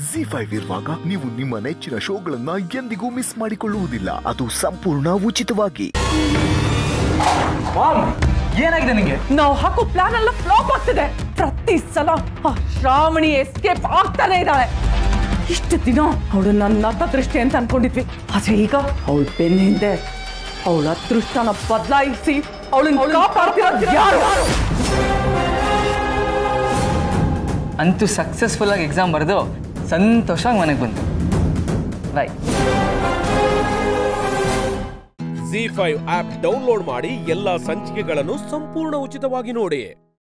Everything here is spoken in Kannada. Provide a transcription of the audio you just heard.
ಜಿ ಫೈವ್ ಇರುವಾಗ ನೀವು ನಿಮ್ಮ ನೆಚ್ಚಿನ ಶೋಗಳನ್ನ ಎಂದಿಗೂ ಮಿಸ್ ಮಾಡಿಕೊಳ್ಳುವುದಿಲ್ಲ ಅದು ಸಂಪೂರ್ಣ ಉಚಿತವಾಗಿ ಏನಾಗಿದೆ ನಿಂಗೆ ನಾವು ಹಾಕೋ ಪ್ಲಾನ್ ಎಲ್ಲ ಫ್ಲಾಪ್ ಆಗ್ತಿದೆ ಪ್ರತಿ ಸಲ ಆ ಶ್ರಾವಣಿ ಎಸ್ಕೇಪ್ ಆಗ್ತಾನೆ ಇದ್ದಾಳೆ ಇಷ್ಟು ದಿನ ಅವಳು ನನ್ನ ದೃಷ್ಟಿ ಅಂತ ಅನ್ಕೊಂಡಿದ್ವಿ ಆದ್ರೆ ಈಗ ಅವಳ ಬೆನ್ನ ಹಿಂದೆ ಅವಳ ಅದೃಷ್ಟನ ಬದಲಾಯಿಸಿ ಅವಳನ್ನ ಕಾಪಾಡ್ತಿರೋದು ಯಾರು ಅಂತೂ ಸಕ್ಸಸ್ಫುಲ್ ಆಗಿ ಎಕ್ಸಾಮ್ ಬರೆದು ಸಂತೋಷವಾಗಿ ಮನೆಗೆ ಬಂತು bye Zee five app download ಮಾಡಿ ಎಲ್ಲಾ ಸಂಚಿಕೆಗಳನ್ನು ಸಂಪೂರ್ಣ ಉಚಿತವಾಗಿ ನೋಡಿ